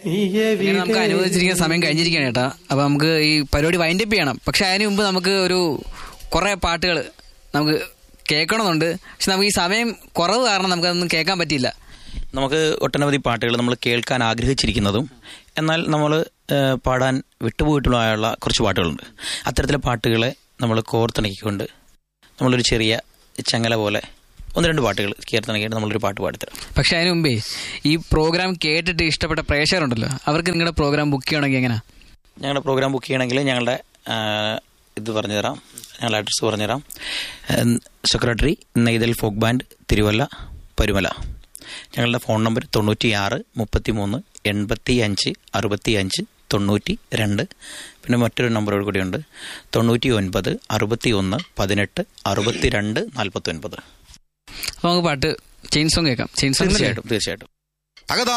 ഇങ്ങനെ നമുക്ക് അനുവദിച്ചിരിക്കുന്ന സമയം കഴിഞ്ഞിരിക്കുകയാണ് ചേട്ടാ അപ്പൊ നമുക്ക് ഈ പരിപാടി വൈൻഡപ്പ് ചെയ്യണം പക്ഷെ അതിന് മുമ്പ് നമുക്ക് ഒരു കുറെ പാട്ടുകൾ നമുക്ക് കേൾക്കണമെന്നുണ്ട് പക്ഷെ നമുക്ക് ഈ സമയം കുറവ് കാരണം നമുക്കതൊന്നും കേൾക്കാൻ പറ്റിയില്ല നമുക്ക് ഒട്ടനവധി പാട്ടുകൾ നമ്മൾ കേൾക്കാൻ ആഗ്രഹിച്ചിരിക്കുന്നതും എന്നാൽ നമ്മൾ പാടാൻ വിട്ടുപോയിട്ടുള്ള കുറച്ച് പാട്ടുകളുണ്ട് അത്തരത്തിലെ പാട്ടുകളെ നമ്മൾ കോർത്തിണക്കിക്കൊണ്ട് നമ്മളൊരു ചെറിയ ചങ്ങല പോലെ ഒന്ന് രണ്ട് പാട്ടുകൾ കീർത്തനക്കായിട്ട് നമ്മളൊരു പാട്ട് പാടിത്തരാം പക്ഷെ അതിന് മുമ്പേ ഈ പ്രോഗ്രാം കേട്ടിട്ട് ഇഷ്ടപ്പെട്ട പ്രേക്ഷകരുണ്ടല്ലോ അവർക്ക് നിങ്ങളുടെ പ്രോഗ്രാം ബുക്ക് ചെയ്യണമെങ്കിൽ എങ്ങനെ ഞങ്ങളുടെ പ്രോഗ്രാം ബുക്ക് ചെയ്യണമെങ്കിൽ ഞങ്ങളുടെ ആ, ഇത് പറഞ്ഞു തരാം ഞങ്ങളുടെ അഡ്രസ്സ് പറഞ്ഞു തരാം secretary Neythal folk band Thiruvalla Parumala ഞങ്ങളുടെ ഫോൺ നമ്പർ തൊണ്ണൂറ്റി ആറ് മുപ്പത്തി മൂന്ന് എൺപത്തി അഞ്ച് അറുപത്തി അഞ്ച് തൊണ്ണൂറ്റി രണ്ട് പിന്നെ മറ്റൊരു നമ്പർ കൂടിയുണ്ട് തൊണ്ണൂറ്റി ഒൻപത് അറുപത്തി ഒന്ന് പതിനെട്ട് അറുപത്തി രണ്ട് നാൽപ്പത്തി ഒൻപത് അപ്പൊ നമുക്ക് പാട്ട് ചെയിൻ സോങ് കേൾക്കാം ചെയിൻ സോങ് തീർച്ചയായിട്ടും തീർച്ചയായിട്ടും തകത